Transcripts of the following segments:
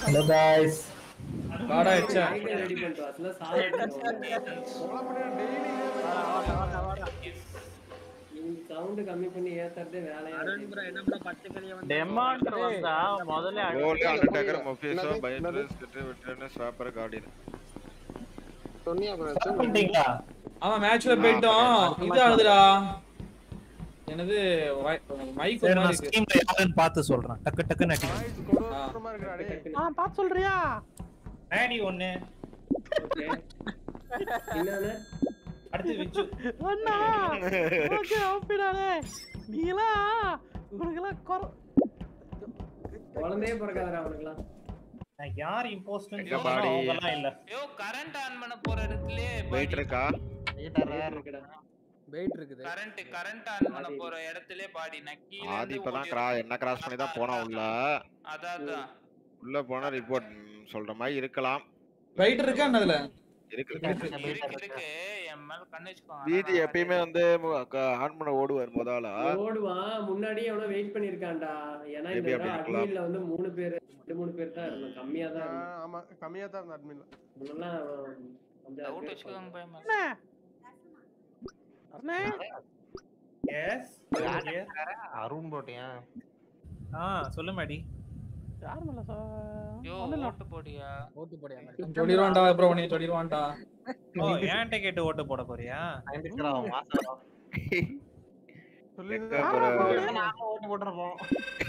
Hello guys வாடா எச்சா ready பண்ணிட்டு வா இல்ல சாப்பிட்டு சவுண்ட் கம்மி பண்ணி ஏத்துறதே வேலையா இருக்கு. டெமாண்டர் வந்தா முதல்ல கோலி அடி- அண்டர்டேக்கர் மொஃபிசோ என்னது? பைட்ரஸ் கிட்ட விட்டர்னஸ் ஸ்வாப்பர் கார்டியன் சொன்னியா bro? பண்ணிட்டீங்களா ஆமா மேட்ச்ல போயிட்டோம் இது ஆகுதுடா என்னது மைக் சரி ஒரு நான் மாதிரி இருக்கு ஸ்கீம்ல யாருன்னு பார்த்து சொல்றேன் டக்கு டக்குன்னு அடி கொடூரமா இருக்குடா டேய். ஆ பாத்து சொல்றியா மேடி ஒண்ணு Okay. என்னன்னு அடுத்து விச்சு ஒண்ணா ஓகே ஆப்பிடாலே நீங்களா உனக்கெல்லாம் கொர குழந்தையே பிறக்காதடா அவனுக்குலாம் நான் யார் இம்போஸ்ட்னு எங்க சொன்னா body? அவங்கலாம் இல்ல யோ கரண்ட் ஆன் பண்ண போற இடத்துலயே வெயிட் இருக்கா இருக்குடா வெயிட் இருக்குது கரண்ட் கரண்ட் ஆன் பண்ண போற இடத்துலயே பாடி நான் கீழ ஆதி இருந்து இப்பதான் ஓடி கிரா என்ன கிராஸ் பண்ணி தான் போனா உள்ள அதான் அதான் உள்ள போனா ரிப்போர்ட் சொல்ற மாதிரி இருக்கலாம் வெயிட் இருக்கா என்ன அதுல இருக்கு இருக்கு இருக்கு என் மேல கண்ணு வச்சுக்கோங்க பிஜி எப்பயுமே வந்து ஆன் பண்ண ஓடுவார் முதல்ல ஓடுவான் முன்னாடியே அவன வெயிட் பண்ணிருக்கான்டா ஏன்னா இந்த Maybe அப்படி தடவை இருக்கலாம். அட்மின்ல வந்து மூணு பேர் ரெண்டு மூணு பேர் தான் இருந்தோம் கம்மியா தான் ஆ, இருந்தோம் ஆமா கம்மியா தான் இருந்தா admin ல. முன்னெல்லாம் அஞ்சாறு டவுட் பேர் வச்சுக்கோங்க பயமா அண்ணே அண்ணே எஸ் அருண் போட்டியா ஆ சொல்லு மேடி யார் மேல யோ ஒண்ணு இல்ல ஓட்டு போடியா ஓட்டு போடியா சொல்லிடுவான்டா ப்ரோ நீ சொல்லிடுவான்டா ஓ ஏன்ட்ட கேட்டு ஓட்டு போட போறியா சொல்லிருந்தா எங்க bro? ஓட்டு போட்டுருப்போம்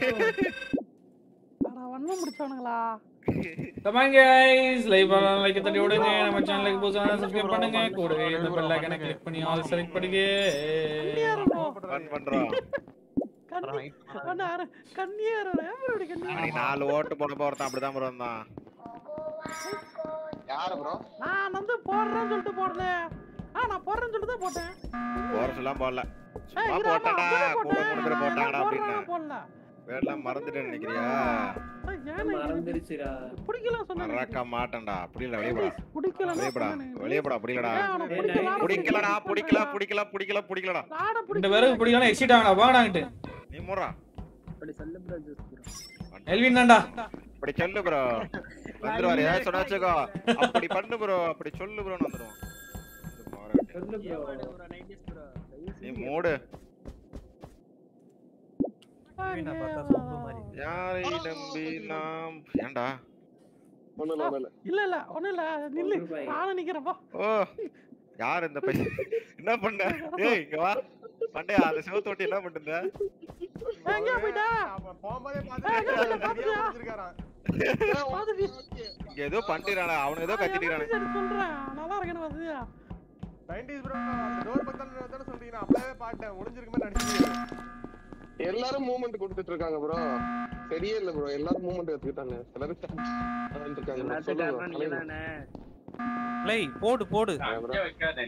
அட வண்ணம் முடிச்சவனுங்களா கமான் கைஸ் லைவ் பண்ணலாம் லைக் தட்டி விடுங்க நம்ம சேனலுக்கு புதுசா சப்ஸ்கிரைப் பண்ணுங்க கூடவே இந்த பெல் ஐகானை கிளிக் பண்ணி ஆல் செலக்ட் பண்ணுங்க ஃபன் பண்றோம் கண்ணி அண்ணா கண்ணியாரு எப்படி கண்ணி அன்னைக்கு நாலு ஓட்டு போட போறதான் அப்படிதான் ப்ரோ இருந்தான் யாரு ப்ரோ நான் வந்து போடுறேன்னு சொல்லிட்டு போடல ஆ நான் போடுறேன்னு சொல்லிட்டு தான் போட்டேன் போற சொல்லலாம் போடல ஏய், சும்மா இரு, அண்ணா, போட்டடா அப்படியே கூட மூணு பேர் போட்டேன். போட்டாங்கடா நான் அப்படின்னு போடுறேன், போடல வேறலாம் மறந்துட்டேன்னு நினைக்கிறியா ஏய், ஏன் எனக்கு மறந்துருச்சுடா பிடிக்கல சொன்னேன் மறக்க மாட்டேன்டா அப்படி இல்ல வெளியே போடா பிடிக்கல வெளியே போடா வெளியே போடா அப்படி இல்லடா ஏய், பிடிக்கலடா பிடிக்கல பிடிக்கல பிடிக்கல பிடிக்கலடா நாட இந்த பேருக்கு பிடிக்கலாம் எக்ஸிட் ஆகலாம் வாங்கடாங்கிட்டு நீ முறா அப்படி சொல்லு ப்ரோ ஜூஸ் ப்ரோ எல்வின் தான்டா அப்படி சொல்லு ப்ரோ வந்துருவாரு ஏதாவது சொன்னா வச்சுக்கோ அப்படி பண்ணு ப்ரோ அப்படி சொல்லு ப்ரோ வந்துருவோம் சொல்லு ப்ரோ ப்ரோ நைன்டிஸ் ப்ரோ நீ மூடு நான் பார்த்தா சொம்பு மாதிரி யாரை நம்பி நாம் ஏன்டா ஒண்ணு இல்ல ஒண்ணு இல்ல இல்ல இல்ல ஒண்ணும் இல்ல நில்லு கொண்டு போய். நானும் நிக்கிறப்பா ஓ யார் இந்த பையன் என்ன பண்ண ஏய் இங்க வா பண்டையா அந்த செவத்து ஒட்டி என்ன பண்ணிருந்த எங்க போயிட்டா அப்ப போகும்போதே ஏய், இங்க வந்து பார்த்துட்டு பாத்தியா? வச்சிருக்காராம். பாத்துட்டு இங்க ஏதோ பண்ணிடுறானே அவனுக்கு ஏதோ கத்திட்டுறானே சரி சொல்றேன் நல்லா இருக்கேன்னு வந்து 90s bro, அந்த door பக்கத்துல தானே சொல்றீங்க, நான் அப்பவே பார்த்தேன். ஒளிஞ்சிருக்குமே நடிச்சிருக்கீங்க. எல்லாரும் மூவ்மெண்ட் கொடுத்துட்டு இருக்காங்க ப்ரோ சரியே இல்ல ப்ரோ எல்லாரும் மூவ்மெண்ட் எடுத்துக்கிட்டாங்க எல்லாரும் இருக்காங்க bro. சொல்லுங்க bro, தலைவர். ப்ளே போடு போடு ஆ, bro.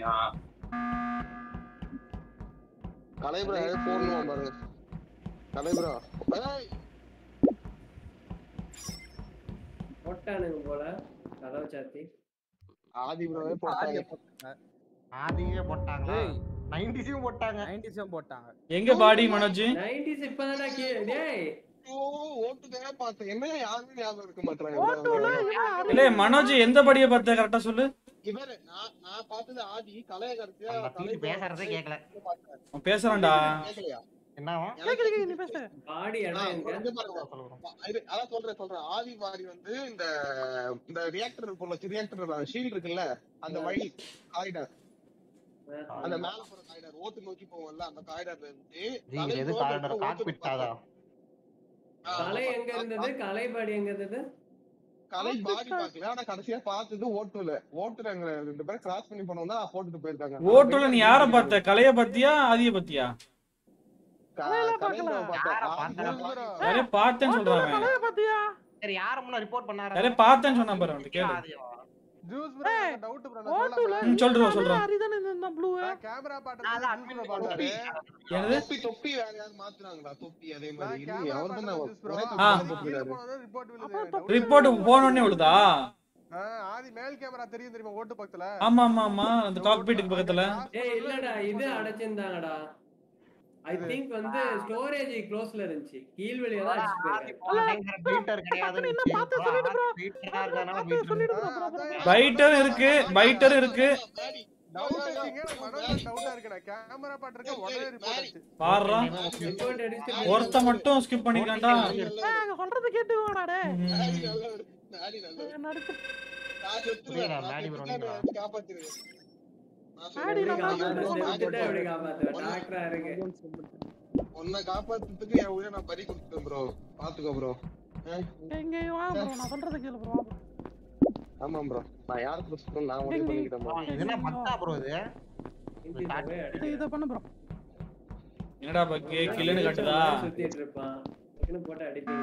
கலை bro, போடணுமா பாருங்க கலை bro. ஏய், போட்டானுங்க போல கதவை சாத்தி ஆதி ப்ரோவே போட்டாங்க ஆதியே போட்டாங்களா டேய் 90s போட்டாங்க 90s போட்டாங்க எங்க பாடி மனோஜ் நைன்டிஸ் இப்பதான்டா கீ டேய் ஓ ஓட்டுக்காக பார்த்தேன் என்ன யாருமே ஞாபகம் இருக்க ஓட்டுல மாட்டாங்க இவன் இல்ல மனோஜ் எந்த படியை பார்த்த கரெக்டா சொல்லு இவரு நான் நான் பார்த்தது ஆதி கலையகரத்தியா பேசுறதே கேட்கல அவன் பேசுறான்டா கேட்கலையா என்னவா கேக்குது நீ பேசு பாடி ஆ, இடம் எங்க இங்க பாருங்க. பா- இரு, அதான் சொல்றேன் சொல்றேன் ஆதி பாரி வந்து இந்த இந்த ரியாக்டர் போல ரியாக்டர் ஷீல்ட் இருக்குல்ல அந்த வழி காரிடார் அந்த மேல போற காரிடார் ஓட்டு நோக்கி போவோம்ல அந்த காரிடார்ல இருந்து கலை எது bro காரிடார் ஓட்டு காக்பிட் தாதா ஆ, கலை எங்க இருந்தது கலை பாடி எங்க இருந்தது கலை பாடி பார்க்கல ஆனா கடைசியா பார்த்தது ஓட்டுல ஓட்டுல எங்க ரெண்டு பேரும் கிராஸ் பண்ணி போனோம் தான் போட்டுட்டு போயிருக்காங்க ஓட்டுல நீ யார பார்த்த கலைய பத்தியா ஆதிய பத்தியா க- கலை bro பார்த்தேன். யாரை ஆதி பார்த்தா? bro. யாரே பார்த்தேன்னு சொல்றான் அவன். தலைய பாத்தியா சரி யார முன்ன ரிப்போர்ட் பண்ணாரு யாரே பார்த்தேன்னு சொன்னா பாரு அவன்கிட்ட கேளு ஜூஸ் bro, ஏய், எனக்கு doubt bro, நான் ஓட்டுல சொல்ல ம், சொல்றேன், சொல்றேன். அரிதானே இந்த ப்ளூ நான் camera பாட்டை நான் ஜூஸ் admin bro பண்ணி பார்த்தாரு. என்னது தொப்பி தொப்பி வேற யாராவது மாத்துறாங்களா தொப்பி அதே நான் மாதிரி camera இல்லையே அவர் பாட்டை தானே ஜூஸ் bro, ஒரே ஆ. தொப்பி ஆதி கீழே போட்டுக்கிறாரு. போனதும் report விழுது. அப்புறம் doubt ரிப்போர்ட் இருக்கு. போனோடனே விழுதா ஆ, ஆதி மேல் கேமரா தெரியும் தெரியுமா ஓட்டு பக்கத்துல ஆமா ஆமா ஆமா அந்த காக்பீட்டுக்கு பக்கத்துல ஏய் இல்லடா இது அடைச்சிருந்தாங்கடா ஐ திங்க் வந்து ஸ்டோரேஜ் க்ளோஸ்ல இருந்துச்சு கீழ் வழியா தான் அடிச்சு போயிருக்காங்க பீட்டர் கிடையாது இன்னும் பார்த்து சொல்லிட்டு ப்ரோ சொல்லிட்டு ப்ரோ ப்ரோ ப்ரோ பைட்டர் இருக்கு பைட்டர் இருக்கு டவுட் ஆச்சுங்க எனக்கு மனசுல டவுட்டா இருக்கு நான் கேமரா பாட்டிருக்கேன் உடனே ரிப்போர்ட் ஆச்சு பாடுறா ரிப்போர்ட் அடிச்சு ஒருத்த மட்டும் ஸ்கிப் பண்ணிக்கலாம்டா ஏய், அங்க சொல்றது கேட்டு வாடா டேய் மேடி நல்லவர் மேடி நல்லவர் நடிச்சு நான் செத்துருவேன் நான் மேடி bro, செத்துட்டா நீங்க என்னை வந்து காப்பாத்திருங்க நான் மேடி சொல்றேன், நம்ம நான் வந்து உன்னை செத்துட்டா எப்படி காப்பாத்துவேன் டாக்டரா இருக்கு உன்னை காப்பாத்துறதுக்கு என் உயிரை நான் பறி கொடுத்துட்டேன் ப்ரோ பாத்துக்கோ ப்ரோ இங்க வா ப்ரோ நான் சொல்றது கேளு ப்ரோ ஆமா ப்ரோ நான் யாருக்கு சுத்தம் நான் முடிவு பண்ணிக்கிட்டேன் bro. இதெல்லாம் பத்தா ப்ரோ இது இது இத பண்ணு ப்ரோ என்னடா பக்கே கில்லுன்னு காட்டுதா சுத்திட்டு இருப்பான் டக்குனு போட்டு அடிப்பீங்க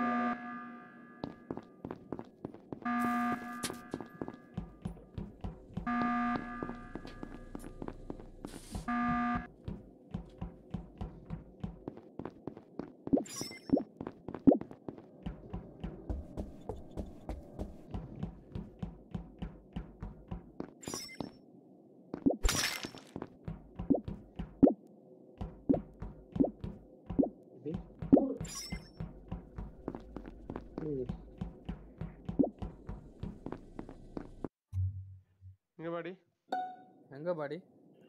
இங்க பாடி எங்க பாடி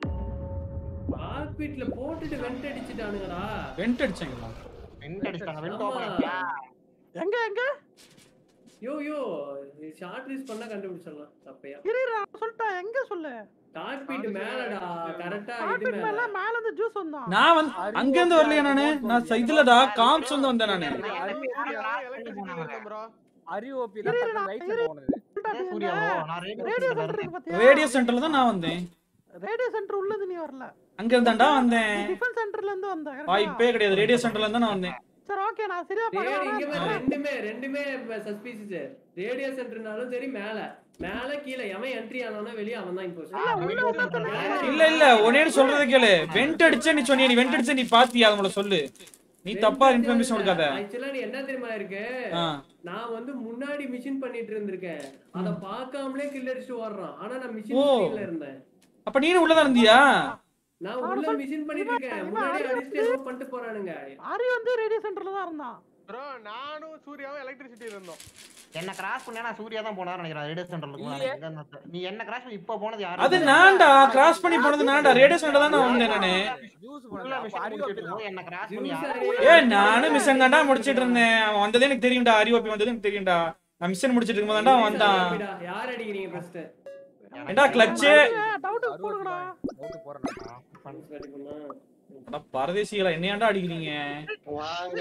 கார்பெட்ல போட்டுட்டு வெண்ட் அடிச்சிட்டானுங்கடா வெண்ட் அடிச்சாங்களா வெண்ட் அடிச்சாங்க வெண்ட் ஆமா. ஓபன் எங்க எங்க யோ யோ ஷார்ட் ரீஸ் பண்ணா கண்டுபிடிச்சிடலாம் தப்பையா இரு இரு, நான் சொல்லிட்டேன் எங்க சொல்லு கார்பெட் மேலடா கரெக்டா இது கார்பெட் மேல மேல மேல இருந்து ஜூஸ் வந்தான் நான் வந்து அங்க இருந்து வரலையா நானு நான் ச- இதுலடா காம்ஸ் வந்து வந்தேன் நானு எலக்ட்ரிசிட்டி ப்ரோ அரிஓபி தான் டக்கு ரைட்ல போனது சூர்யா bro, நான் ரேடியோ ரேடியோ சென்டர் இருக்கு பாத்தியா ரேடியோ சென்டர்ல தான் நான் வந்தேன் ரேடியோ சென்டர் உள்ளது நீ வரல அங்க இருந்தாண்டா வந்தேன் டிஃபென்ஸ் சென்டர்ல இருந்து வந்த வாய்ப்பே கிடையாது ரேடியோ சென்டர்ல இருந்தா நான் வந்தேன் சரி ஓகே நான் சரியா டேய், இங்க பாக்குறேன் பாரு, ரெண்டுமே ரெண்டுமே சஸ்பீசியஸ் ரேடியோ சென்டர்னாலும் சரி மேல மேல கீழ எவன் என்ட்ரி ஆனானோ வெளிய அவன் தான் இப்போ இல்ல இல்ல ஒன்னே சொல்றது கேளு வெண்ட் அடிச்ச நீ சொன்னியா நீ வெண்ட் அடிச்ச நீ பாத்தியா அவங்கள சொல்லு நீ தப்பா இன்ஃபர்மேஷன் கொடுக்காத ஆக்சுவலா நீ என்ன தெரியுமா இருக்கு ஆ. நான் வந்து முன்னாடி மிஷின் பண்ணிட்டு இருந்திருக்கேன் அத பார்க்காமலே கில் அடிச்சுட்டு ஓடுறான் ஆனா நான் ஓ. மிஷின் ஸ்கிரீன்ல இருந்தேன் அப்ப நீனும் உள்ளதான் இருந்தியா நான் உள்ள மிஷின் பண்ணிட்டு இருக்கேன் முன்னாடி அடிச்சுட்டு ஏதோ பண்ணிட்டு போறானுங்க ஆரி வந்து ரேடியோ சென்டர்ல தான் இருந்தான் ப்ரோ நானும் சூர்யாவும் எலக்ட்ரிசிட்டி இருந்தோம் என்ன கிராஸ் பண்ணா சூர்யா தான் போனாரு நினைக்கிறேன் ரேடியோ சென்டர்ல போனாரு நீ என்ன கிராஸ் பண்ணி இப்ப போனது யாரு அது நான்டா கிராஸ் பண்ணி போனது நான்டா ரேடியோ சென்டர் தான் நான் வந்தேன் நானு ஜூஸ் உள்ள mission முடிச்சிட்டு இருக்கும்போது என்ன கிராஸ் பண்ணி ஏ நானும் மிஷன் தான்டா முடிச்சிட்டு இருந்தேன் அவன் வந்ததே எனக்கு தெரியும்டா அரிஓபி வந்தது எனக்கு தெரியும்டா நான் மிஷன் முடிச்சிட்டு இருக்கும்போது தான்டா அவன் வந்தான் யார் அடிக்கிறீங்க ஃபர்ஸ்ட் ஏண்டா கிளச்சு டவுட் போடுங்கடா ஓட்டு போறேன் அட பரதேசிகளா என்னையாண்டா அடிக்கிறீங்க வாங்க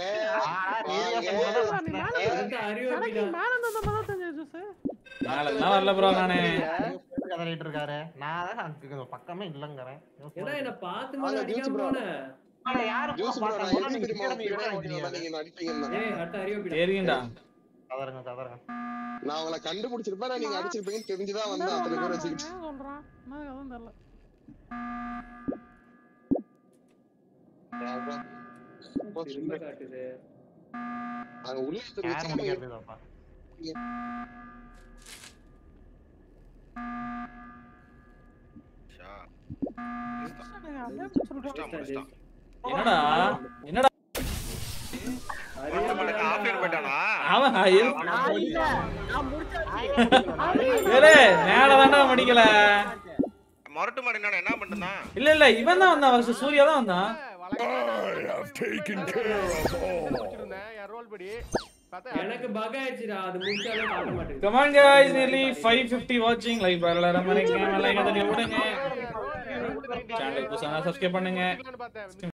எனக்கு மேல இருந்து வந்த மாதிரி தான் தெரிஞ்சது ஜூஸ் நாளெல்லாம் வரல ப்ரோ நானு கதறிட்டு இருக்காரு நான் தான் அங்க பக்கமே இல்லங்கறேன் ஏன்னா என்ன பார்த்து மேல அடிக்காம போன ஆனா யாரு ஜூஸ் ப்ரோ நான் எப்படி தெரியுமா முன்னாடி தெரியுமா நீங்க என்ன அடிப்பீங்கன்னு ஏய் ஹட்ட அறியோபிடா தெரியும்டா கதறுங்க கதறுங்க நான் உங்களை கண்டுபிடிச்சிருப்பேன் நான் நீங்க அடிச்சிருப்பீங்கன்னு தெரிஞ்சுதான் வந்தேன் அத்தனை பேர் வச்சுக்கிட்டு சொல்றான் எனக்கு அதுவும் தெரியல திரும்ப காட்டுது அங்க உள்ள ஒருத்தர் யார் வச்சு முடியாது அப்பா என்னடா என்னடா ஆஃப்லைன் போயிட்டானா அவன் இரு- நான் இல்ல நான் முடிச்சாச்சு ஏலே மேலதான்டா மடிக்கல மொரட்டு மாடி என்னடா என்ன பண்ணுனா இல்ல இல்ல இவன் தான் வந்தான் வருஷம் சூர்யா தான் வந்தான் வச்சிருந்தேன் என் ரோல் படி பார்த்தா எனக்கு பக் ஆயிடுச்சுடா அது முடிச்சாலே காட்ட மாட்டேங்குது Come on guys, nearly 550 watching. Like பரவாயில்ல மணிக்கு லைக் அதை விடுங்க. சேனலுக்கு புதுசாக சப்ஸ்கிரைப் பண்ணுங்க பார்த்தேன்